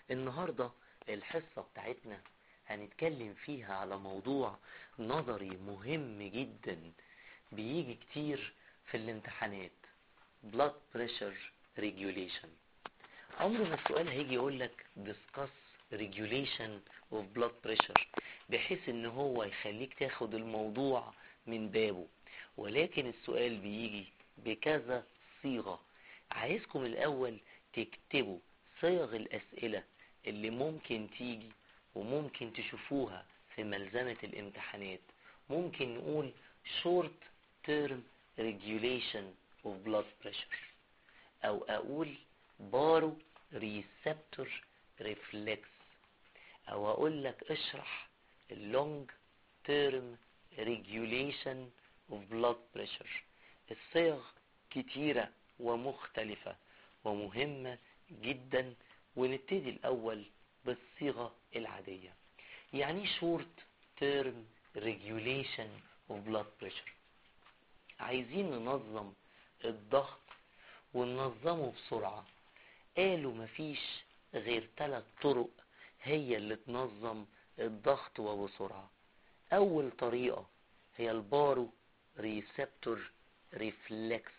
النهاردة الحصة بتاعتنا هنتكلم فيها على موضوع نظري مهم جدا بيجي كتير في الامتحانات blood pressure regulation عمر ما السؤال هيجي يقولك discuss regulation of blood pressure بحيث ان هو يخليك تاخد الموضوع من بابه ولكن السؤال بيجي بكذا صيغة عايزكم الاول تكتبوا صيغ الاسئلة اللي ممكن تيجي وممكن تشوفوها في ملزمة الامتحانات ممكن نقول short term regulation of blood pressure او اقول بارو receptor reflex او اقول لك اشرح اللونج تيرم regulation of blood pressure الصيغ كتيرة ومختلفة ومهمة جدا ونبتدي الاول بالصيغة العادية يعني short term regulation of blood pressure عايزين ننظم الضغط وننظمه بسرعة قالوا مفيش غير ثلاث طرق هي اللي تنظم الضغط وبسرعة أول طريقة هي البارو ريسبتور ريفلكس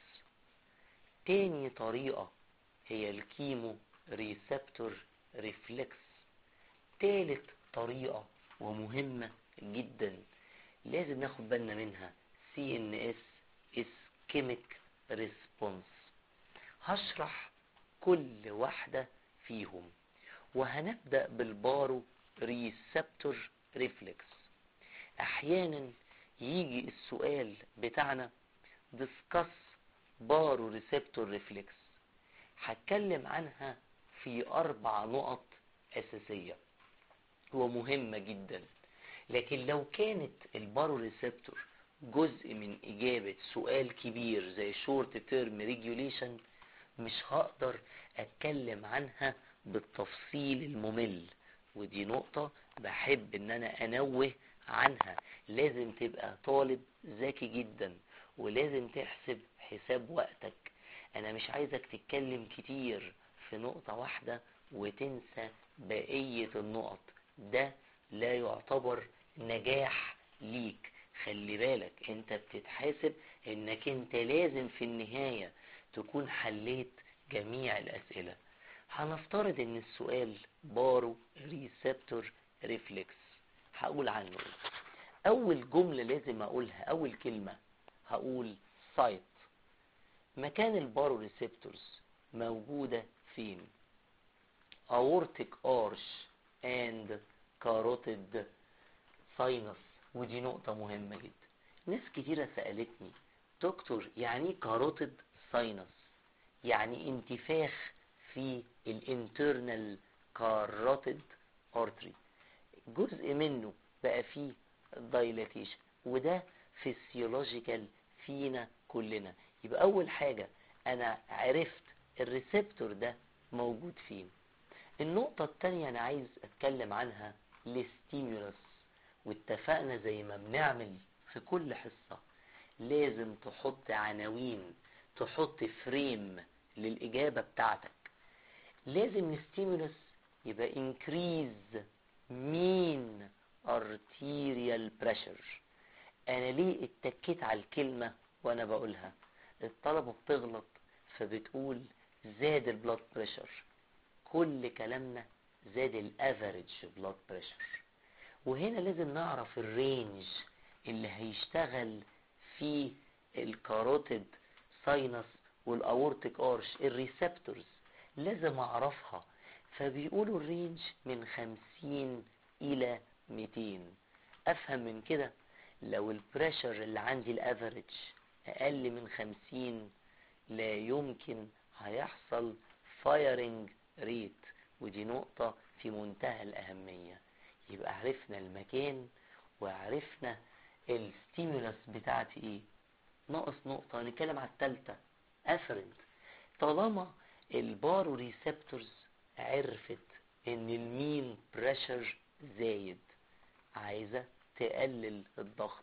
تاني طريقة هي الكيمو ريسبتور ريفلكس تالت طريقة ومهمة جدا لازم ناخد بالنا منها CNS ischemic response هشرح كل واحدة فيهم وهنبدأ بالبارو ريسبتور ريفلكس احيانا يجي السؤال بتاعنا discuss بارو ريسبتور ريفلكس هتكلم عنها في اربع نقط اساسية ومهمة جدا لكن لو كانت البارو ريسبتور جزء من اجابة سؤال كبير زي شورت تيرم ريجوليشن مش هقدر اتكلم عنها بالتفصيل الممل ودي نقطة بحب ان انا انوه عنها لازم تبقى طالب ذكي جدا ولازم تحسب حساب وقتك انا مش عايزك تتكلم كتير في نقطة واحدة وتنسى بقية النقط ده لا يعتبر نجاح ليك خلي بالك انت بتتحاسب انك انت لازم في النهاية تكون حليت جميع الاسئلة هنفترض ان السؤال بارو ريسبتور ريفلكس هقول عنه ايه اول جملة لازم اقولها اول كلمة هقول سايت مكان البارو ريسبتورز موجودة فين aortic arch and carotid sinus ودي نقطة مهمة جدا ناس كتيرة سألتني دكتور يعني ايه كاروتيد ساينس يعني انتفاخ في الانترنال كاروتيد ارتري جزء منه بقى فيه دايلاتيشن وده فيسيولوجيكال فينا كلنا يبقى اول حاجة انا عرفت الريسبتور ده موجود فين النقطة التانية انا عايز اتكلم عنها الستيمولس واتفقنا زي ما بنعمل في كل حصة لازم تحط عناوين تحط فريم للإجابة بتاعتك لازم الستيمولس يبقى increase mean arterial pressure انا ليه اتكيت على الكلمة وانا بقولها الطلبة بتغلط فبتقول زاد البلاد بريشر كل كلامنا زاد الافريج بلاد بريشر وهنا لازم نعرف الرينج اللي هيشتغل في الكاروتيد ساينس والاورتيك ارش الريسبتورز لازم اعرفها فبيقولوا الرينج من خمسين الى ميتين افهم من كده لو البريشر اللي عندي الافريج اقل من خمسين لا يمكن هيحصل فايرنج ريت ودي نقطة في منتهى الأهمية يبقى عرفنا المكان وعرفنا الستيمولس بتاعتي ايه ناقص نقطة هنتكلم على التالتة افرنت طالما البارو ريسبتورز عرفت ان المين بريشر زايد عايزة تقلل الضغط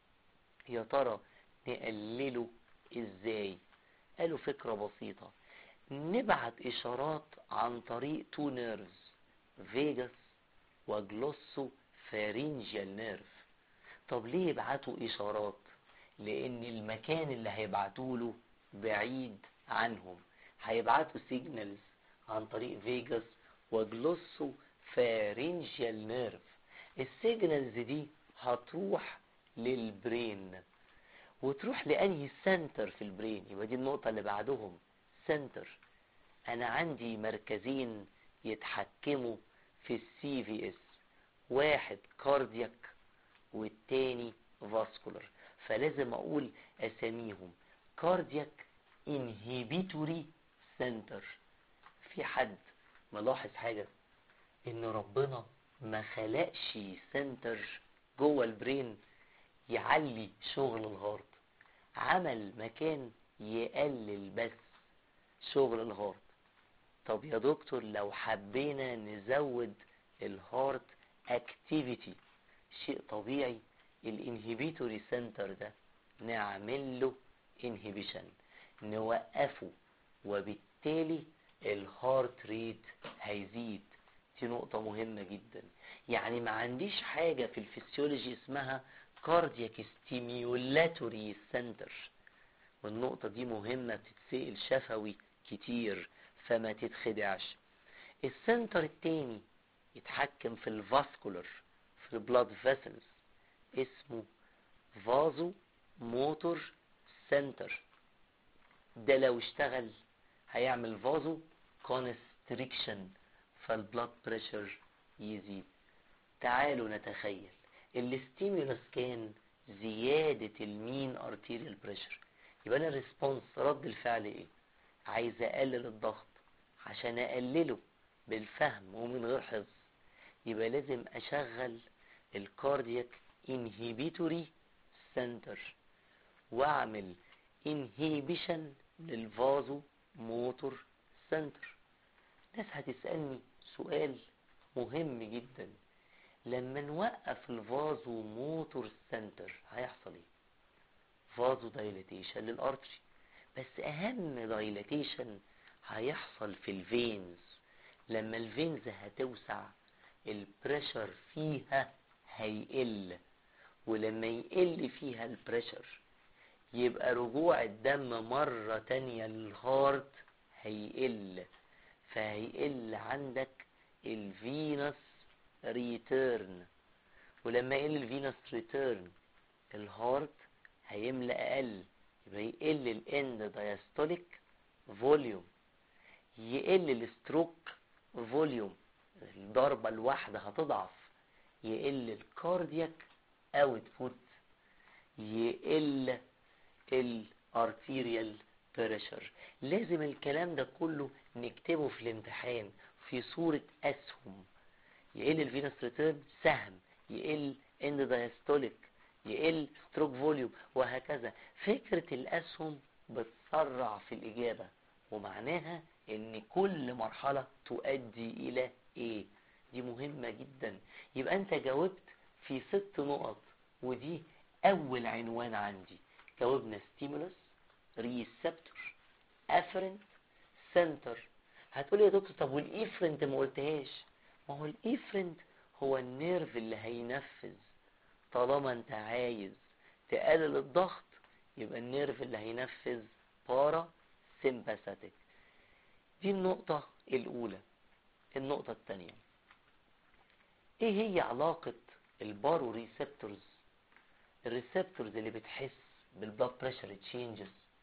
يا ترى نقلله ازاي قالوا فكرة بسيطة نبعت اشارات عن طريق تو نيرفز فيجاس وجلوسو فارينجيال نيرف طب ليه يبعتوا اشارات لان المكان اللي هيبعتوا له بعيد عنهم هيبعتوا سيجنالز عن طريق فيجاس وجلوسو فارينجيال نيرف السيجنالز دي هتروح للبرين وتروح لأنهي سنتر في البرين يبقى دي النقطة اللي بعدهم سنتر أنا عندي مركزين يتحكموا في السي في اس واحد كاردياك والتاني فاسكولار فلازم أقول أساميهم كاردياك انهيبيتوري سنتر في حد ملاحظ حاجة ان ربنا ما خلقش سنتر جوه البرين يعلي شغل الهارت عمل مكان يقلل بس شغل الهارت طب يا دكتور لو حبينا نزود الهارت اكتيفيتي شيء طبيعي الانهبيتوري سنتر ده نعمل له انهبيشن نوقفه وبالتالي الهارت ريت هيزيد دي نقطة مهمة جدا يعني ما عنديش حاجة في الفسيولوجي اسمها كاردياك ستيميولاتوري سنتر والنقطة دي مهمة بتتسأل شفوي كتير فما تتخدعش السنتر التاني يتحكم في الفاسكولر في البلاد فيسلز اسمه فازو موتور سنتر ده لو اشتغل هيعمل فازو كونستريكشن فالبلاد بريشر يزيد تعالوا نتخيل الاستيمولس كان زيادة المين ارتيريال بريشر يبقى انا الريسبونس رد الفعل ايه عايز اقلل الضغط عشان اقلله بالفهم ومن غير حفظ يبقى لازم اشغل الكاردياك انهيبيتوري سنتر واعمل انهيبيشن للفازو موتور سنتر ناس هتسألني سؤال مهم جدا لما نوقف الفازو موتور سنتر هيحصل ايه فازو دايليتيشن للارتري بس اهم دايليتيشن هيحصل في الفينز لما الفينز هتوسع البريشر فيها هيقل ولما يقل فيها البريشر يبقى رجوع الدم مرة تانية للهارت هيقل فهيقل عندك الفينس ريتيرن ولما يقل الفينس ريتيرن الهارت هيملى اقل يبقى يقل الاند دايستوليك فوليوم يقل الستروك فوليوم الضربة الواحدة هتضعف يقل الكاردياك اوتبوت يقل الارتيريال بريشر لازم الكلام ده كله نكتبه في الامتحان في صورة اسهم يقل الفينس ريتيرن سهم يقل اند دايستوليك يقل ستروك فوليوم وهكذا فكرة الاسهم بتسرع في الاجابة ومعناها ان كل مرحلة تؤدي الى ايه دي مهمة جدا يبقى انت جاوبت في ست نقط ودي اول عنوان عندي جاوبنا ستيمولس ريسبتور افرنت سنتر هتقولي يا دكتور طب والافرنت ما قلتهاش ما هو الافرنت هو النيرف اللي هينفذ طالما انت عايز تقلل الضغط يبقى النيرف اللي هينفذ بارا سيمباثيك دي النقطة الأولى النقطة الثانية ايه هي علاقة البارو ريسبتورز الريسبتورز اللي بتحس بالبلاد بريشر تشينجز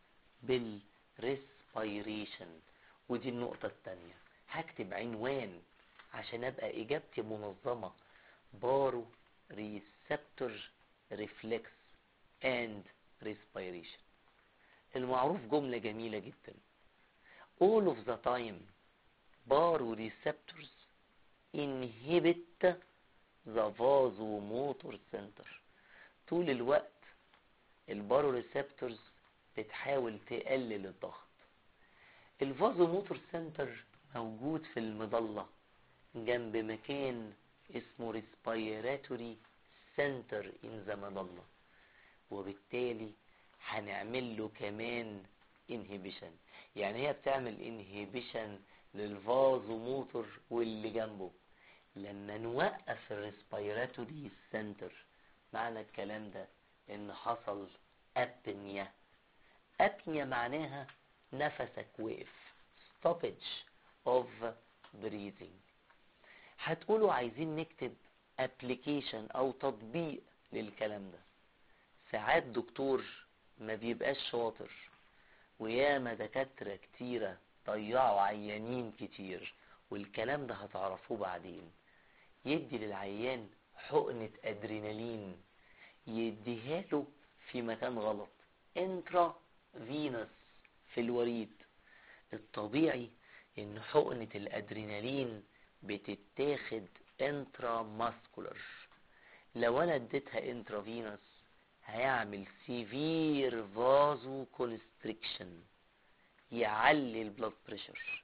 بالريسبيريشن ودي النقطة الثانية هكتب عنوان عشان ابقى اجابتي منظمة بارو ريسبتور ريفلكس اند ريسبيريشن المعروف جملة جميلة جدا all of the time baroreceptors inhibit the vasomotor center طول الوقت الباروريسبتورز بتحاول تقلل الضغط الفازوموتور سنتر موجود في المظلة جنب مكان اسمه ريسبيراتوري سنتر ان ذا مظلة وبالتالي هنعمل له كمان انهبيشن يعني هي بتعمل انهبيشن للفازوموتور واللي جنبه لما نوقف الريسبيراتوري سنتر معنى الكلام ده ان حصل ابنيا ابنيا معناها نفسك وقف stoppage of breathing هتقولوا عايزين نكتب application او تطبيق للكلام ده ساعات دكتور ما بيبقاش شاطر وياما دكاترة كتيرة ضيعوا عيانين كتير والكلام ده هتعرفوه بعدين يدي للعيان حقنة ادرينالين يديها له في مكان غلط انترا فينوس في الوريد الطبيعي ان حقنة الادرينالين بتتاخد انترا ماسكولر لو انا اديتها انترا فينوس هيعمل سيفير فازو كونستريكشن يعلي البلاد بريشر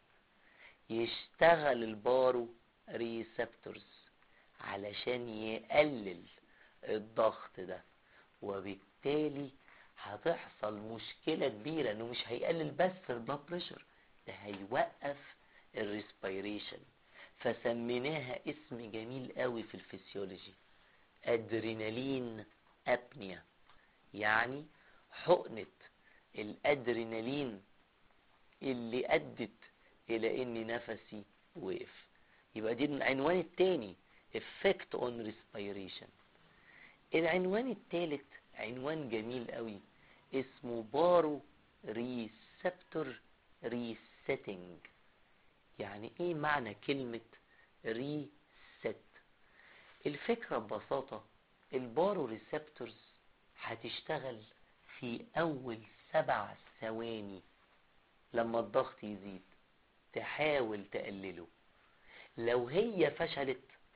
يشتغل البارو ريسبتورز علشان يقلل الضغط ده وبالتالي هتحصل مشكلة كبيرة انه مش هيقلل بس البلاد بريشر ده هيوقف الريسبيريشن فسميناها اسم جميل قوي في الفسيولوجي ادرينالين ابنيا يعني حقنة الادرينالين اللي ادت الى ان نفسي وقف يبقى دي العنوان التاني effect on respiration العنوان التالت عنوان جميل قوي اسمه بارو ريسبتور ريسيتنج يعني ايه معنى كلمة ريست الفكرة ببساطة البارو ريسبتورز هتشتغل في اول سبع ثواني لما الضغط يزيد تحاول تقلله لو هي فشلت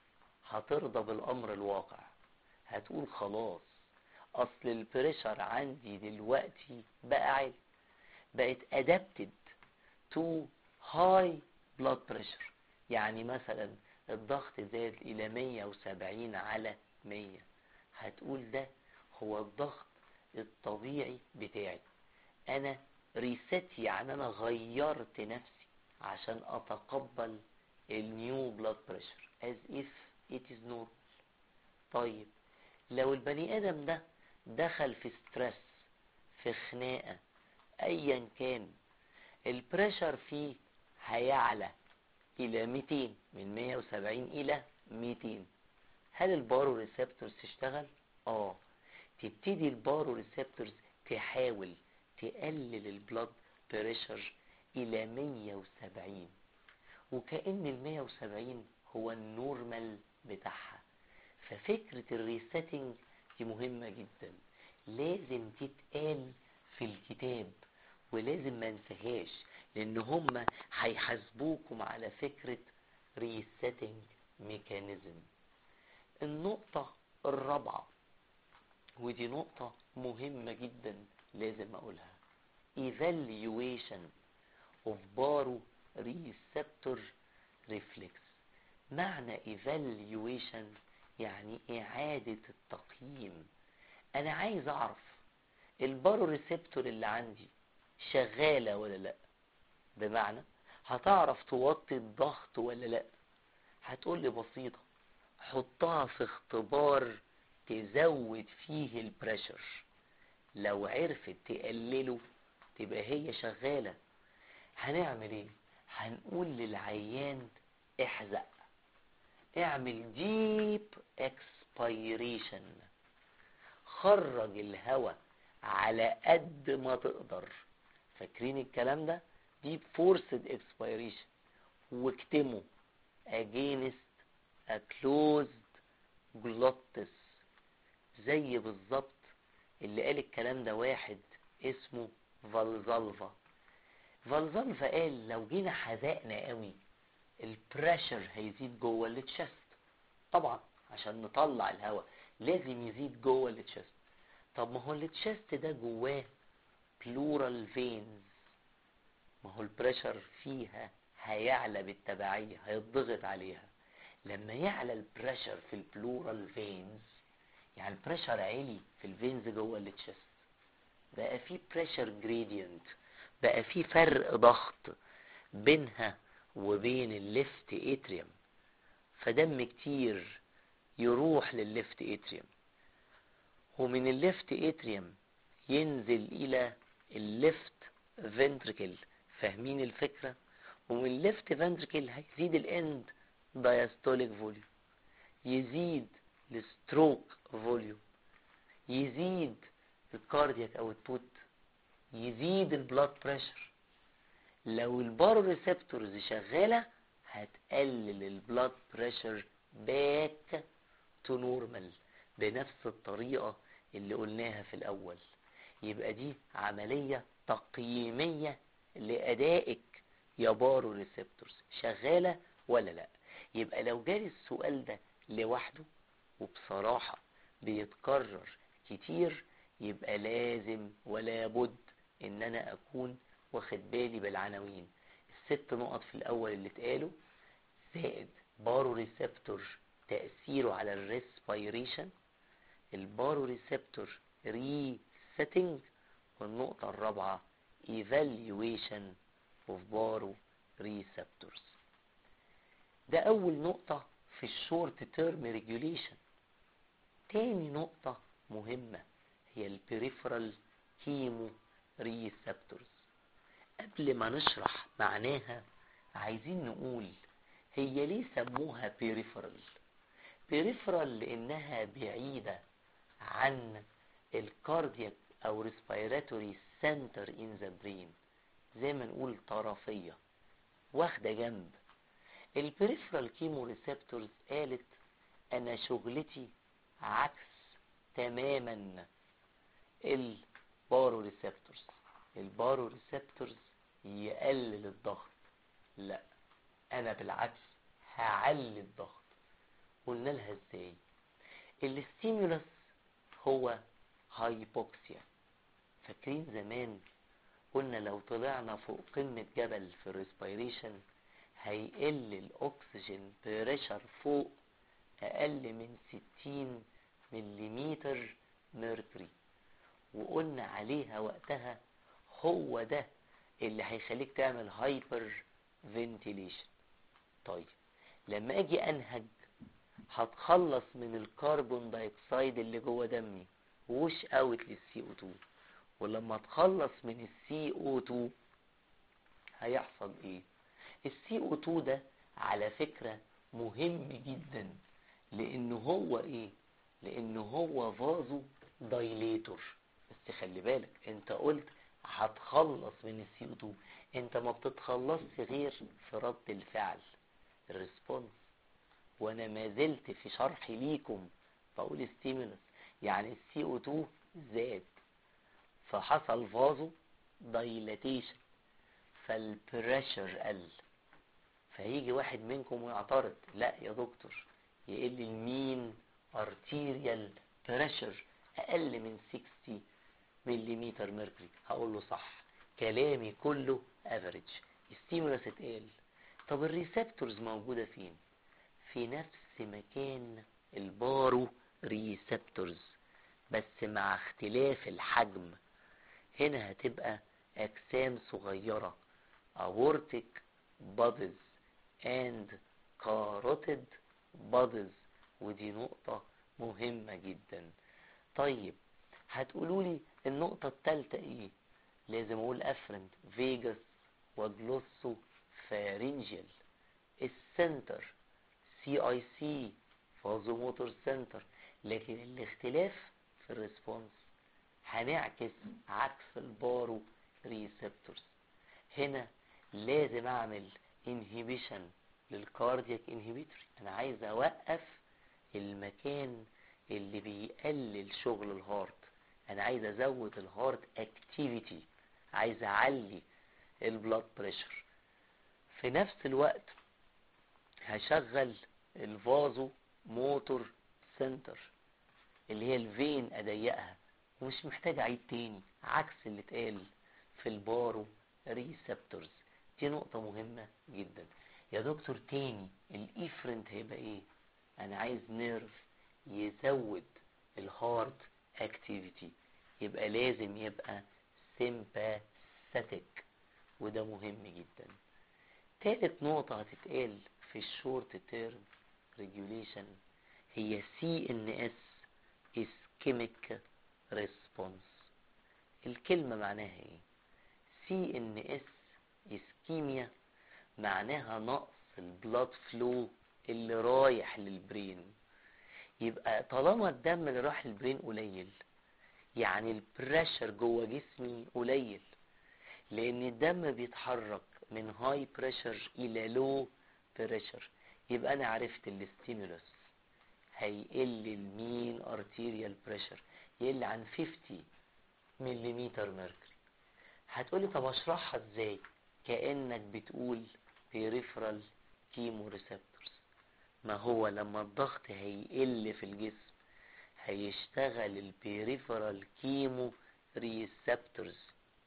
هترضى بالامر الواقع هتقول خلاص اصل البريشر عندي دلوقتي بقى عالي بقت adapted to high blood pressure يعني مثلا الضغط زاد الى 170 على 100 هتقول ده هو الضغط الطبيعي بتاعي انا ريست يعني انا غيرت نفسي عشان اتقبل النيو بلاد بريشر as if it is normal طيب لو البني ادم ده دخل في ستريس في خناقه ايا كان البريشر فيه هيعلى الى 200 من 170 الى 200 هل البارو ريسبتورز تشتغل اه تبتدي البارو ريسبتورز تحاول تقلل البلاد بريشر الى 170 وكأن ال 170 هو النورمال بتاعها ففكرة الريسيتنج دي مهمة جدا لازم تتقال في الكتاب ولازم ما انساهاش لان هم هيحاسبوكم على فكرة ريسيتنج ميكانيزم النقطة الرابعة ودي نقطة مهمة جدا لازم اقولها evaluation of baroreceptor reflex معنى evaluation يعني اعادة التقييم انا عايز اعرف البارو ريسبتور اللي عندي شغالة ولا لا بمعنى هتعرف توطي الضغط ولا لا هتقول لي بسيطة حطها في اختبار تزود فيه البريشر لو عرفت تقلله تبقى هي شغالة هنعمل ايه هنقول للعيان احزق اعمل ديب اكسبيريشن خرج الهواء على قد ما تقدر فاكرين الكلام ده ديب فورسد اكسبيريشن واكتمه against a closed glottis زي بالظبط اللي قال الكلام ده واحد اسمه فالزالفا فالزالفا قال لو جينا حزقنا قوي البريشر هيزيد جوه التشست طبعا عشان نطلع الهواء لازم يزيد جوه التشست طب ما هو التشست ده جواه بلورال فينز ما هو البريشر فيها هيعلى بالتبعية هيضغط عليها لما يعلى البريشر في البلورال فينز يعني البريشر عالي في الفينز جوه التشست بقى في بريشر جريدينت بقى في فرق ضغط بينها وبين الليفت اتريوم فدم كتير يروح للليفت اتريوم ومن الليفت اتريوم ينزل الى الليفت فنتركل فاهمين الفكرة ومن الليفت فنتركل هيزيد الاند diastolic فوليوم يزيد الستروك فوليوم يزيد الكاردياك اوتبوت يزيد البلاد بريشر لو البارو ريسبتورز شغالة هتقلل البلاد بريشر باك تو نورمال بنفس الطريقة اللي قلناها في الأول يبقى دي عملية تقييمية لأدائك يا بارو ريسبتورز شغالة ولا لا يبقى لو جالي السؤال ده لوحده وبصراحة بيتكرر كتير يبقى لازم ولا بد ان انا اكون واخد بالي بالعناوين الست نقط في الاول اللي اتقالوا زائد بارو ريسبتور تأثيره على الريسبيريشن البارو ريسبتور ريسيتنج والنقطة الرابعة evaluation of بارو receptors ده أول نقطة في الشورت تيرم ريجوليشن تاني نقطة مهمة هي البريفرال هيمو ريسبتورز قبل ما نشرح معناها عايزين نقول هي ليه سموها بيريفرال بيريفرال لانها بعيدة عن الكاردياك او ريسبيراتوري سنتر ان ذا برين زي ما نقول طرفية واخدة جنب البريفرال كيمو ريسبتورز قالت انا شغلتي عكس تماما البارو ريسبتورز البارو ريسبتورز يقلل الضغط لا انا بالعكس هعلي الضغط قلنا لها ازاي الاستيمولس هو هايبوكسيا فاكرين زمان قلنا لو طلعنا فوق قمة جبل في الريسبيريشن هيقل الاكسجين بريشر فوق اقل من 60 مليمتر ميركوري وقلنا عليها وقتها هو ده اللي هيخليك تعمل هايبر فنتيليشن طيب لما اجي انهج هتخلص من الكربون دايوكسيد اللي جوه دمي وش اوت للسي او 2 ولما اتخلص من السي او 2 هيحصل ايه السي او 2 ده على فكرة مهم جدا لانه هو ايه لانه هو فازو دايليتور بس خلي بالك انت قلت هتخلص من السي او 2 انت ما بتتخلصش غير في رد الفعل الريسبونس وانا ما زلت في شرحي ليكم بقول ستيمولس يعني السي او 2 زاد فحصل فازو دايلاتيشن فالبريشر قل فيجي واحد منكم ويعترض لا يا دكتور يقل المين ارتيريال بريشر اقل من 60 ملم ميركوري هقول له صح كلامي كله افريج ستيمولس اتقال طب الريسبتورز موجوده فين في نفس مكان البارو ريسبتورز بس مع اختلاف الحجم هنا هتبقى اجسام صغيره aortic bodies and carotid bodies ودي نقطة مهمة جدا طيب هتقولوا لي النقطة التالتة ايه لازم اقول افرنت فيجاس وجلوسو فارنجيال السنتر سي اي سي فازوموتور سنتر لكن الاختلاف في الريسبونس هنعكس عكس البارو ريسبتورز هنا لازم اعمل انهيبيشن للكاردياك انهيبيتوري انا عايز اوقف المكان اللي بيقلل شغل الهارت انا عايز ازود الهارت اكتيفيتي عايز اعلي البلاد بريشر في نفس الوقت هشغل الفازو موتور سنتر اللي هي الفين اضيقها ومش محتاج اعيد تاني عكس اللي اتقال في البارو ريسبتورز دي نقطة مهمة جدا يا دكتور تاني الافرنت هيبقى ايه انا عايز نيرف يزود الهارت اكتيفيتي يبقى لازم يبقى سيمباثيك وده مهم جدا تالت نقطة هتتقال في الشورت تيرم regulation هي CNS ischemic response الكلمة معناها ايه CNS ischemia معناها نقص البلاد فلو اللي رايح للبرين يبقى طالما الدم اللي راح للبرين قليل يعني البريشر جوه جسمي قليل لان الدم بيتحرك من هاي بريشر الى لو بريشر يبقى انا عرفت الاستيمولوس هيقل المين ارتيريال بريشر يقل عن 50 ملم ميركوري هتقولي طب اشرحها ازاي كانك بتقول peripheral chemoreceptors ما هو لما الضغط هيقل في الجسم هيشتغل البيريفرال كيمو ريسبتورز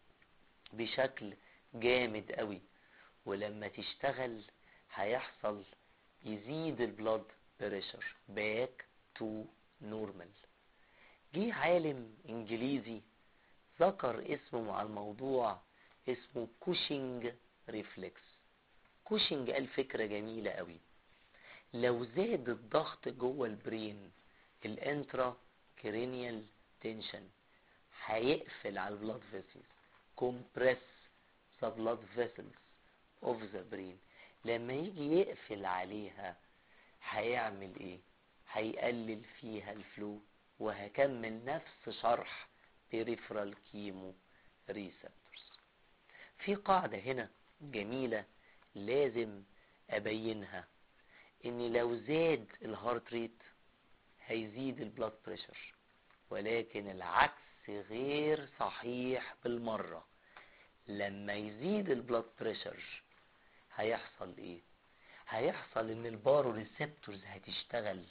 بشكل جامد قوي ولما تشتغل هيحصل يزيد البلاد بريشر باك تو نورمال جه عالم انجليزي ذكر اسمه مع الموضوع اسمه كوشنج ريفلكس كوشنج قال فكرة جميلة قوي لو زاد الضغط جوه البرين الانترا كرينيال تنشن هيقفل على البلاد فيسلز كومبريس ذا بلاد فيسلز اوف ذا برين لما يجي يقفل عليها هيعمل ايه هيقلل فيها الفلو وهكمل نفس شرح peripheral chemo receptors في قاعدة هنا جميلة لازم أبينها إن لو زاد الهارت ريت هيزيد البلاد بريشر ولكن العكس غير صحيح بالمرة لما يزيد البلاد بريشر هيحصل ايه هيحصل ان البارو ريسبتورز هتشتغل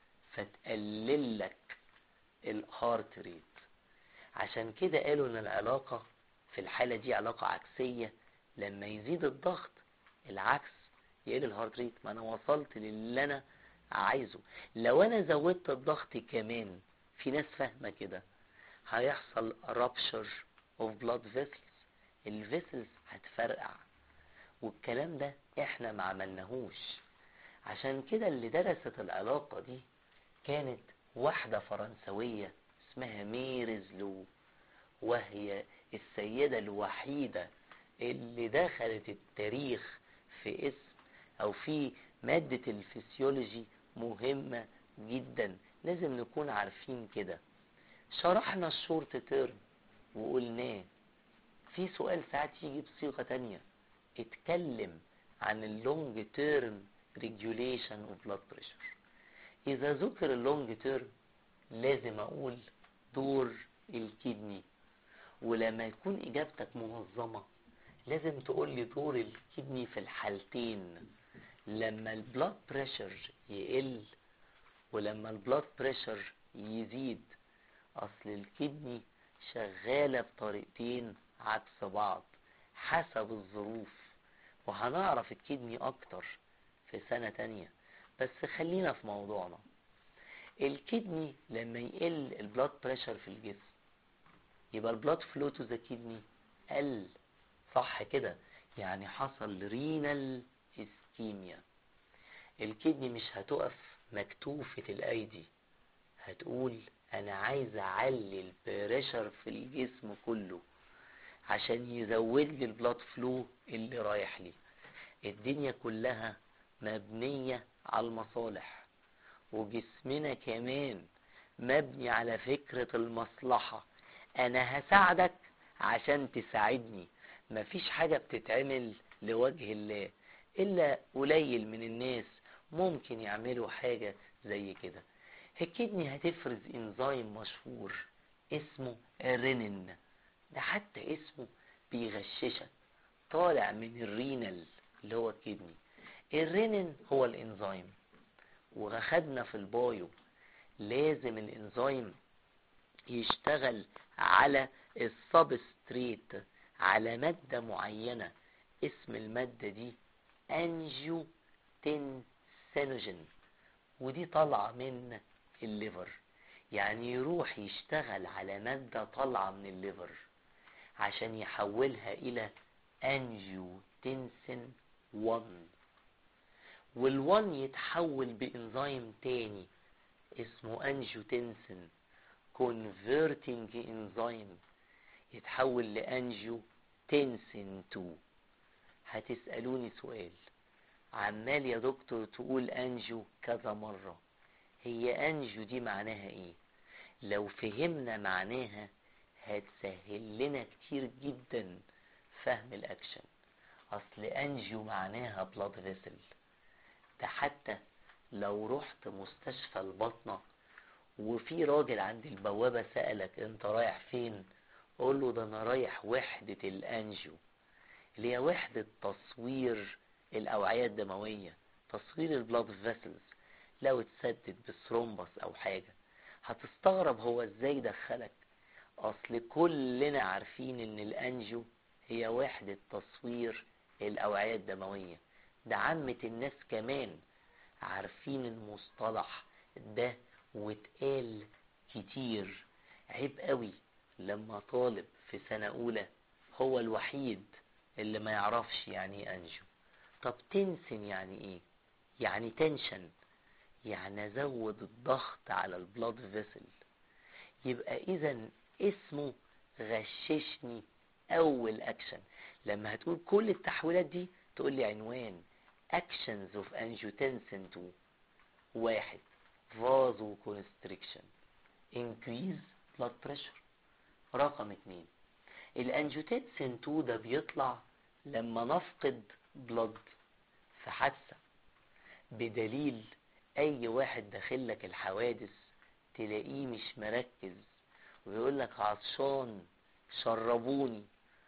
فتقلل لك الهارت ريت عشان كده قالوا ان العلاقة في الحالة دي علاقة عكسية لما يزيد الضغط العكس يقل الهارت ريت ما انا وصلت للي انا عايزه لو انا زودت الضغط كمان في ناس فاهمة كده هيحصل rupture of blood vessels الفيسلز هتفرقع والكلام ده احنا ما عملناهوش عشان كده اللي درست العلاقة دي كانت واحدة فرنسوية اسمها ميرز لو وهي السيدة الوحيدة اللي دخلت التاريخ في اسم او في مادة الفسيولوجي مهمة جدا لازم نكون عارفين كده شرحنا الشورت تيرم وقلناه في سؤال ساعات يجي بصيغة تانية اتكلم عن اللونج تيرم ريجوليشن اوف بلاد بريشر اذا ذكر اللونج تيرم لازم اقول دور الكدني ولما يكون اجابتك منظمة لازم تقول لي دور الكدني في الحالتين لما البلاد بريشر يقل ولما البلاد بريشر يزيد اصل الكدني شغالة بطريقتين عكس بعض حسب الظروف وهنعرف الكدني اكتر في سنة تانية بس خلينا في موضوعنا الكدني لما يقل البلاد بريشر في الجسم يبقى البلاد فلو تو ذا كدني قل صح كده يعني حصل رينال اسكيميا الكدني مش هتقف مكتوفة الايدي هتقول انا عايز اعلي البريشر في الجسم كله عشان يزود لي البلاد فلو اللي رايح لي الدنيا كلها مبنية على المصالح وجسمنا كمان مبني على فكرة المصلحة انا هساعدك عشان تساعدني مفيش حاجة بتتعمل لوجه الله الا قليل من الناس ممكن يعملوا حاجة زي كده الكدني هتفرز انزيم مشهور اسمه الرينين ده حتى اسمه بيغششك طالع من الرينال اللي هو الكدني الرينين هو الانزيم وخدنا في البايو لازم الانزيم يشتغل على السبستريت على مادة معينة اسم المادة دي انجيو تنسينوجين ودي طالعة من الليفر يعني يروح يشتغل على مادة طالعة من الليفر عشان يحولها الى انجيو تنسين 1 والوان يتحول بانزيم تاني اسمه انجيوتنسين converting enzyme يتحول لانجيو تنسين 2 هتسألوني سؤال عمال يا دكتور تقول انجيو كذا مرة هي انجيو دي معناها ايه لو فهمنا معناها هتسهل لنا كتير جدا فهم الاكشن اصل انجيو معناها بلاد فيسل ده حتى لو رحت مستشفى البطنة وفي راجل عند البوابة سألك انت رايح فين قول له ده انا رايح وحدة الانجيو اللي هي وحدة تصوير الاوعية الدموية تصوير البلاد فيسلز لو اتسدد بثرومبس او حاجة هتستغرب هو ازاي دخلك اصل كلنا عارفين ان الانجيو هي وحدة تصوير الاوعية الدموية ده عامة الناس كمان عارفين المصطلح ده واتقال كتير عيب قوي لما طالب في سنة اولى هو الوحيد اللي ما يعرفش يعني ايه انجيو طب تنسن يعني ايه يعني تنشن يعني ازود الضغط على البلاد فيسل يبقى اذا اسمه غششني اول اكشن لما هتقول كل التحويلات دي تقول لي عنوان actions of angiotensin 2 واحد vasoconstriction increase blood pressure رقم اتنين الانجيوتنسين 2 ده بيطلع لما نفقد بلد في حادثة بدليل اي واحد داخلك الحوادث تلاقيه مش مركز ويقول لك عطشان شربوني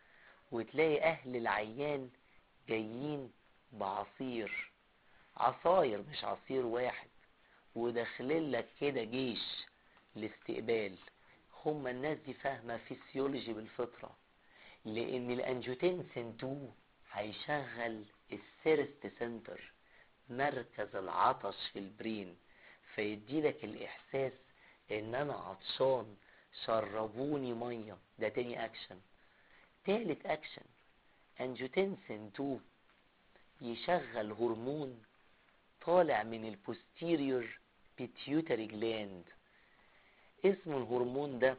وتلاقي اهل العيان جايين بعصير عصاير مش عصير واحد وداخلين لك كده جيش الاستقبال هما الناس دي فاهمة فيسيولوجي بالفطرة لان الانجوتنسين 2 هيشغل السيرست سنتر مركز العطش في البرين فيديلك الاحساس ان انا عطشان شربوني مية ده تاني اكشن تالت اكشن انجوتنسين 2 يشغل هرمون طالع من البوستيريور بيتيوتري جلاند اسم الهرمون ده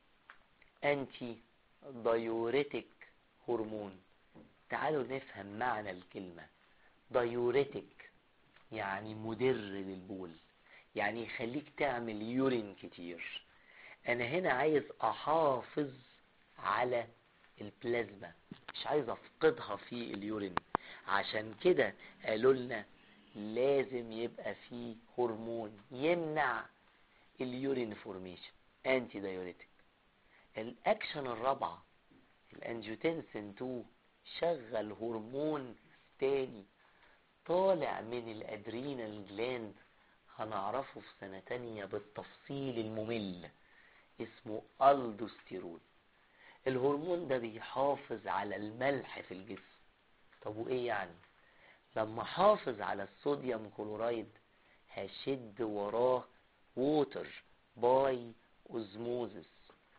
انتي دايوريتك هرمون تعالوا نفهم معنى الكلمة دايوريتك يعني مدر للبول يعني يخليك تعمل يورين كتير انا هنا عايز احافظ على البلازما مش عايز افقدها في اليورين عشان كده قالوا لنا لازم يبقى فيه هرمون يمنع اليورين فورميشن انتي دايوريتك الاكشن الرابعه الانجيوتنسين 2 شغل هرمون تاني طالع من الادرينال جلاند هنعرفه في سنة تانية بالتفصيل الممل اسمه الدوستيرون الهرمون ده بيحافظ على الملح في الجسم طب وايه يعني لما حافظ على الصوديوم كلورايد هشد وراه ووتر باي اوزموزس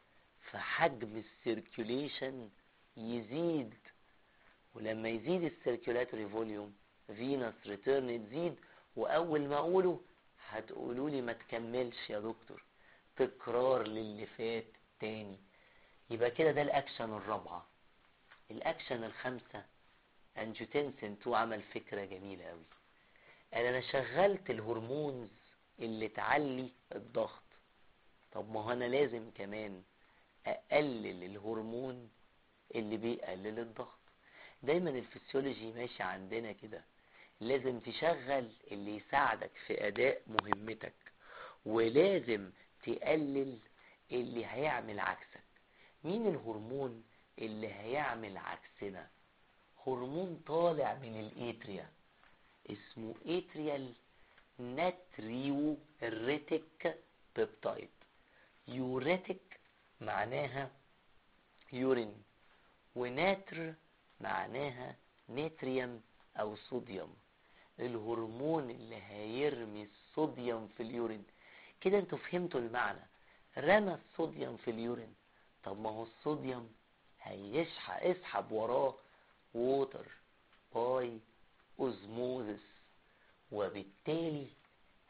فحجم السيركيوليشن يزيد ولما يزيد السيركيولاتوري فوليوم فينس ريتيرن تزيد واول ما اقوله هتقولوا لي ما تكملش يا دكتور تكرار للي فات تاني يبقى كده ده الاكشن الرابعه الاكشن الخامسه انجوتنسين 2 عمل فكره جميله قوي قال انا شغلت الهرمونز اللي تعلي الضغط طب ما هو انا لازم كمان اقلل الهرمون اللي بيقلل الضغط دايما الفسيولوجي ماشي عندنا كده لازم تشغل اللي يساعدك في اداء مهمتك ولازم تقلل اللي هيعمل عكسك مين الهرمون اللي هيعمل عكسنا هرمون طالع من الاتريا اسمه اتريال ناتريوريتك بيبتايد يوريتك معناها يورين وناتر معناها ناتريوم او صوديوم الهرمون اللي هيرمي الصوديوم في اليورين كده انتوا فهمتوا المعنى رمى الصوديوم في اليورين طب ما هو الصوديوم هيسحب اسحب وراه ووتر باي اوزموزس وبالتالي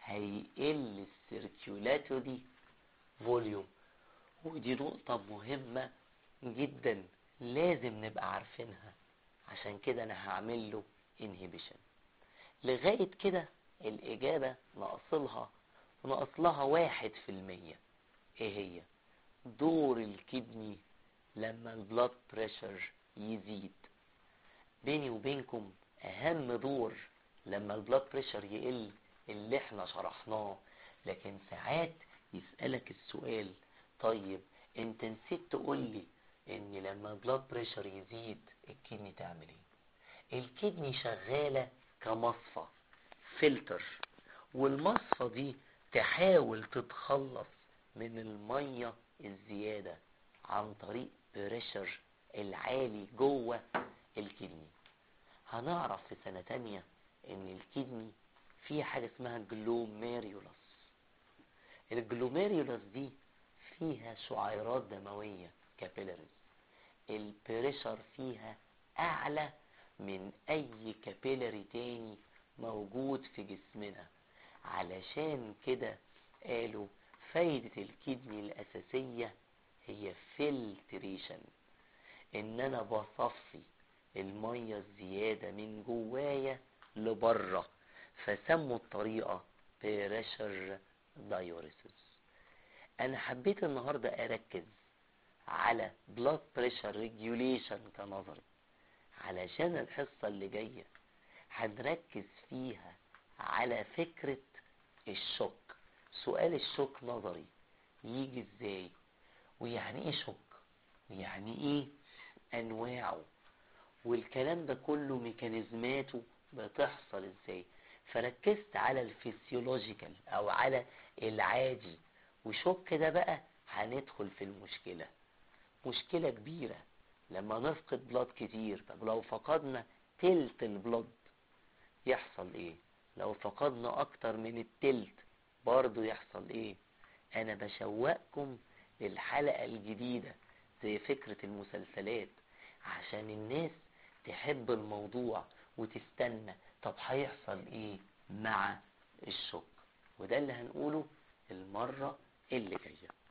هيقل السيركيولاتوري فوليوم ودي نقطة مهمة جدا لازم نبقى عارفينها عشان كده انا هعمل له انهبيشن لغاية كده الاجابة ناقصلها وناقصلها واحد في المية ايه هي دور الكدني لما البلاد بريشر يزيد بيني وبينكم اهم دور لما البلاد بريشر يقل اللي احنا شرحناه لكن ساعات يسألك السؤال طيب انت نسيت تقول لي ان لما البلاد بريشر يزيد الكدني تعمل ايه الكدني شغالة كمصفى فلتر والمصفى دي تحاول تتخلص من المية الزيادة عن طريق بريشر العالي جوه الكدني هنعرف في سنة تانية ان الكدني فيه حاجة اسمها جلوميريولاس الجلوميريولاس دي فيها شعيرات دموية كابيلاريز البريشر فيها اعلى من اي كابيلاري تاني موجود في جسمنا علشان كده قالوا فايدة الكدني الاساسية هي فلتريشن ان انا بصفي المية الزيادة من جوايا لبره فسموا الطريقة بريشر دايوريسيس انا حبيت النهاردة اركز على بلاد بريشر ريجوليشن كنظري علشان الحصة اللي جاية هنركز فيها على فكرة الشوك سؤال الشوك نظري يجي ازاي ويعني ايه شوك ويعني ايه انواعه والكلام ده كله ميكانيزماته بتحصل ازاي فركزت على الفسيولوجيكال او على العادي وشوك ده بقى هندخل في المشكلة مشكلة كبيرة لما نفقد بلاد كتير طب لو فقدنا تلت البلاد يحصل ايه لو فقدنا اكتر من التلت برضو يحصل ايه انا بشوقكم للحلقة الجديدة زي فكرة المسلسلات عشان الناس تحب الموضوع وتستنى طب هيحصل ايه مع الشك وده اللي هنقوله المرة اللي جايه